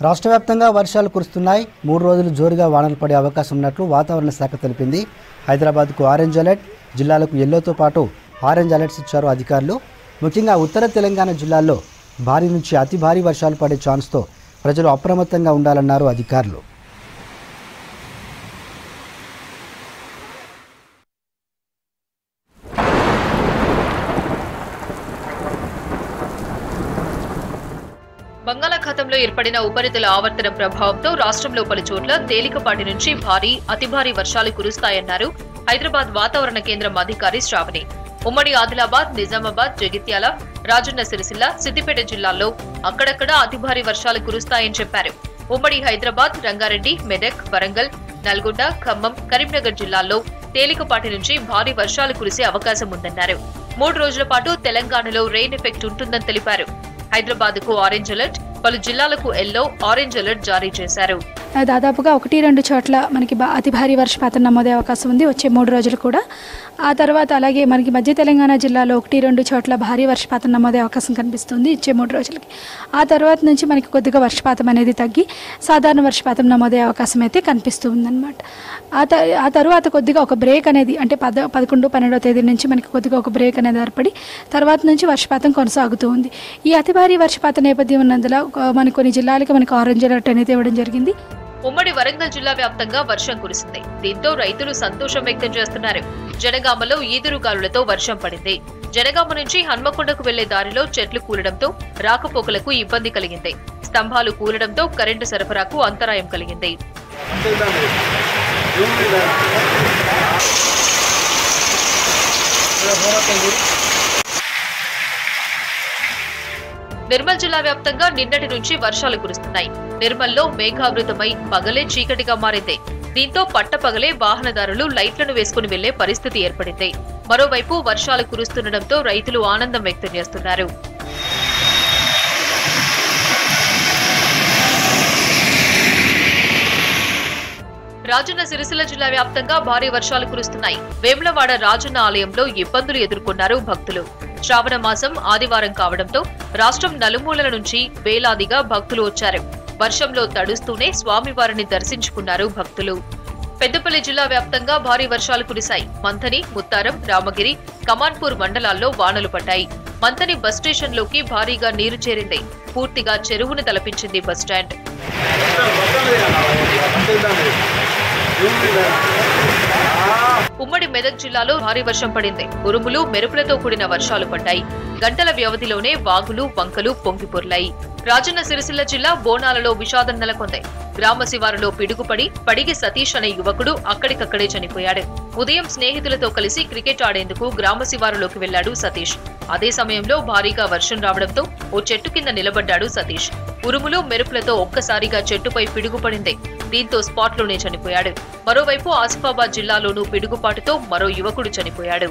రాష్ట్ర వ్యాప్తంగా వర్షాలు కురుస్తున్నాయి మూడు రోజులు జోరుగా వానలు పడే అవకాశం ఉన్నట్లు వాతావరణ శాఖ తెలిపింది హైదరాబాద్కు ఆరెంజ్ అలర్ట్ జిల్లాలకు ఎల్లోతో పాటు ఆరెంజ్ అలర్ట్స్ ఇచ్చారు అధికారులు ముఖ్యంగా ఉత్తర తెలంగాణ జిల్లాల్లో భారీ నుంచి అతి భారీ వర్షాలు పడే ఛాన్స్తో ప్రజలు అప్రమత్తంగా ఉండాలన్నారు అధికారులు బంగాళాఖాతంలో ఏర్పడిన ఉపరితల ఆవర్తనం ప్రభావంతో రాష్ట్రంలో పలు చోట్ల తేలికపాటి నుంచి భారీ అతి భారీ వర్షాలు కురుస్తాయన్నారు హైదరాబాద్ వాతావరణ కేంద్రం అధికారి శ్రావణి ఉమ్మడి ఆదిలాబాద్ నిజామాబాద్ జగిత్యాల రాజన్న సిరిసిల్ల సిద్దిపేట జిల్లాల్లో అక్కడక్కడ అతి భారీ వర్షాలు కురుస్తాయని చెప్పారు ఉమ్మడి హైదరాబాద్ రంగారెడ్డి మెదక్ వరంగల్ నల్గొండ ఖమ్మం కరీంనగర్ జిల్లాల్లో తేలికపాటి నుంచి భారీ వర్షాలు కురిసే అవకాశం ఉందన్నారు మూడు రోజుల పాటు తెలంగాణలో రెయిన్ ఎఫెక్ట్ ఉంటుందని తెలిపారు హైదరాబాద్ కు ఆరెంజ్ అలర్ట్ పలు జిల్లాలకు ఎల్లో ఆరెంజ్ అలర్ట్ జారీ చేశారు దాదాపుగా ఒకటి రెండు చోట్ల మనకి బా- అతి భారీ వర్షపాతం నమోదే అవకాశం ఉంది వచ్చే మూడు రోజులు కూడా ఆ తర్వాత అలాగే మనకి మధ్య తెలంగాణ జిల్లాలో ఒకటి రెండు చోట్ల భారీ వర్షపాతం నమోదే అవకాశం కనిపిస్తుంది ఇచ్చే మూడు రోజులకి ఆ తర్వాత నుంచి మనకి కొద్దిగా వర్షపాతం అనేది తగ్గి సాధారణ వర్షపాతం నమోదే అవకాశం అయితే కనిపిస్తూ ఉందన్నమాట ఆ త ఆ తర్వాత కొద్దిగా ఒక బ్రేక్ అనేది అంటే పద పదకొండు పన్నెండవ తేదీ నుంచి మనకి కొద్దిగా ఒక బ్రేక్ అనేది ఏర్పడి తర్వాత నుంచి వర్షపాతం కొనసాగుతూ ఉంది ఈ అతి భారీ వర్షపాత నేపథ్యం ఉన్నందున ఒక- మనకి కొన్ని జిల్లాలకి మనకి ఆరెంజ్ అలర్ట్ అనేది ఇవ్వడం జరిగింది ఉమ్మడి వరంగల్ జిల్లా వ్యాప్తంగా వర్షం కురిసింది దీంతో రైతులు సంతోషం వ్యక్తం చేస్తున్నారు జనగామలో ఈదురుగాలులతో వర్షం పడింది జనగామ నుంచి హన్మకొండకు వెళ్లే దారిలో చెట్లు కూలడంతో రాకపోకలకు ఇబ్బంది కలిగింది స్తంభాలు కూలడంతో కరెంటు సరఫరాకు అంతరాయం కలిగింది నిర్మల్ జిల్లా వ్యాప్తంగా నిన్నటి నుంచి వర్షాలు కురుస్తున్నాయి నిర్మల్లో మేఘావృతమై పగలే చీకటిగా మారింది దీంతో పట్టపగలే వాహనదారులు లైట్లను వేసుకుని వెళ్లే పరిస్థితి ఏర్పడింది మరోవైపు వర్షాలు కురుస్తుండటంతో రైతులు ఆనందం వ్యక్తం చేస్తున్నారు రాజన్న సిరిసిల్ల జిల్లా వ్యాప్తంగా భారీ వర్షాలు కురుస్తున్నాయి వేములవాడ రాజన్న ఆలయంలో ఇబ్బందులు ఎదుర్కొన్నారు భక్తులు శ్రావణ మాసం ఆదివారం కావడంతో రాష్ట్రం నలుమూలల నుంచి వేలాదిగా భక్తులు వచ్చారు వర్షంలో తడుస్తూనే స్వామివారిని దర్శించుకున్నారు భక్తులు పెద్దపల్లి జిల్లా వ్యాప్తంగా భారీ వర్షాలు కురిశాయి మంథని ముత్తారం రామగిరి కమాన్పూర్ మండలాల్లో వానలు పడ్డాయి మంథని బస్ స్టేషన్లోకి భారీగా నీరు చేరింది పూర్తిగా చెరువును తలపించింది బస్టాండ్ ఉమ్మడి మెదక్ జిల్లాలో భారీ వర్షం పడింది ఉరుములు మెరుపులతో కూడిన వర్షాలు పడ్డాయి గంటల వ్యవధిలోనే వాగులు వంకలు పొంగిపొర్లాయి రాజన్న సిరిసిల్ల జిల్లా బోనాలలో విషాదం నెలకొంది గ్రామ శివారులో పిడుగుపడి పడిగి సతీష్ అనే యువకుడు అక్కడికక్కడే చనిపోయాడు ఉదయం స్నేహితులతో కలిసి క్రికెట్ ఆడేందుకు గ్రామ శివారులోకి వెళ్లాడు సతీష్ అదే సమయంలో భారీగా వర్షం రావడంతో ఓ చెట్టు కింద నిలబడ్డాడు సతీష్ ఉరుములు మెరుపులతో ఒక్కసారిగా చెట్టుపై పిడుగుపడింది దీంతో స్పాట్లోనే చనిపోయాడు మరోవైపు ఆసిఫాబాద్ జిల్లాలోనూ పిడుగుపాటుతో మరో యువకుడు చనిపోయాడు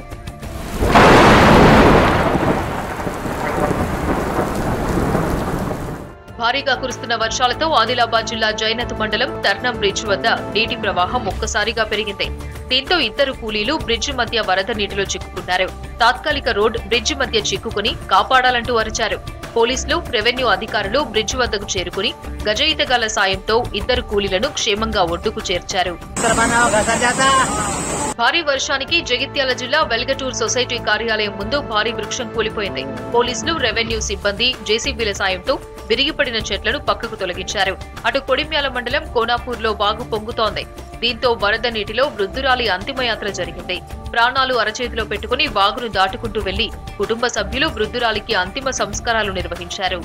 భారీగా కురుస్తున్న వర్షాలతో ఆదిలాబాద్ జిల్లా జైనత్ మండలం తర్నం బ్రిడ్జ్ వద్ద నీటి ప్రవాహం ఒక్కసారిగా పెరిగింది దీంతో ఇద్దరు కూలీలు బ్రిడ్జ్ మధ్య వరద నీటిలో చిక్కుకున్నారు తాత్కాలిక రోడ్ బ్రిడ్జ్ మధ్య చిక్కుకుని కాపాడాలంటూ అరిచారు పోలీసులు రెవెన్యూ అధికారులు బ్రిడ్జ్ వద్దకు చేరుకుని గజ ఈతగాల సాయంతో ఇద్దరు కూలీలను క్షేమంగా ఒడ్డుకు చేర్చారు భారీ వర్షానికి జగిత్యాల జిల్లా వెల్గటూర్ సొసైటీ కార్యాలయం ముందు భారీ వృక్షం కూలిపోయింది పోలీసులు రెవెన్యూ సిబ్బంది జేసీబీల సాయంతో విరిగిపడిన చెట్లను పక్కకు తొలగించారు అటు కొడిమ్యాల మండలం కోనాపూర్లో బాగు పొంగుతోంది దీంతో వరద నీటిలో వృద్ధురాలి అంతిమయాత్ర జరిగింది ప్రాణాలు అరచేతిలో పెట్టుకుని వాగును దాటుకుంటూ వెళ్లి కుటుంబ సభ్యులు వృద్ధురాలికి అంతిమ సంస్కారాలు నిర్వహించారు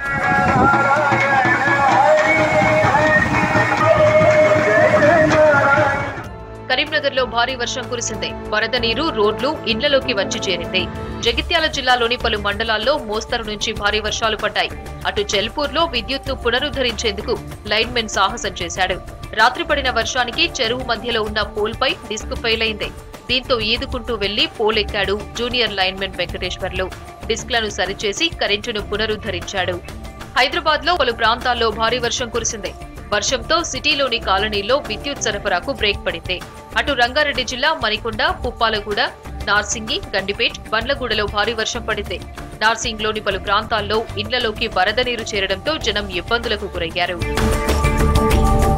కరీంనగర్ లో భారీ వర్షం కురిసింది వరద నీరు రోడ్లు ఇండ్లలోకి వచ్చి చేరింది జగిత్యాల జిల్లాలోని పలు మండలాల్లో మోస్తరు నుంచి భారీ వర్షాలు పడ్డాయి అటు చెల్పూర్లో విద్యుత్ను పునరుద్ధరించేందుకు లైన్మెన్ సాహసం చేశాడు రాత్రి పడిన వర్షానికి చెరువు మధ్యలో ఉన్న పోల్పై డిస్క్ ఫెయిల్ అయింది దీంతో ఈదుకుంటూ వెళ్లి పోల్ ఎక్కాడు జూనియర్ లైన్మెన్ వెంకటేశ్వర్లు డిస్క్లను సరిచేసి కరెంటును పునరుద్ధరించాడు హైదరాబాద్ లో పలు ప్రాంతాల్లో భారీ వర్షం కురిసింది వర్షంతో సిటీలోని కాలనీల్లో విద్యుత్ సరఫరాకు బ్రేక్ పడింది అటు రంగారెడ్డి జిల్లా మణికొండ పుప్పాలగూడ నార్సింగి గండిపేట్ బండ్లగూడలో భారీ వర్షం పడింది నార్సింగ్లోని పలు ప్రాంతాల్లో ఇండ్లలోకి వరద నీరు చేరడంతో జనం ఇబ్బందులకు గురయ్యారు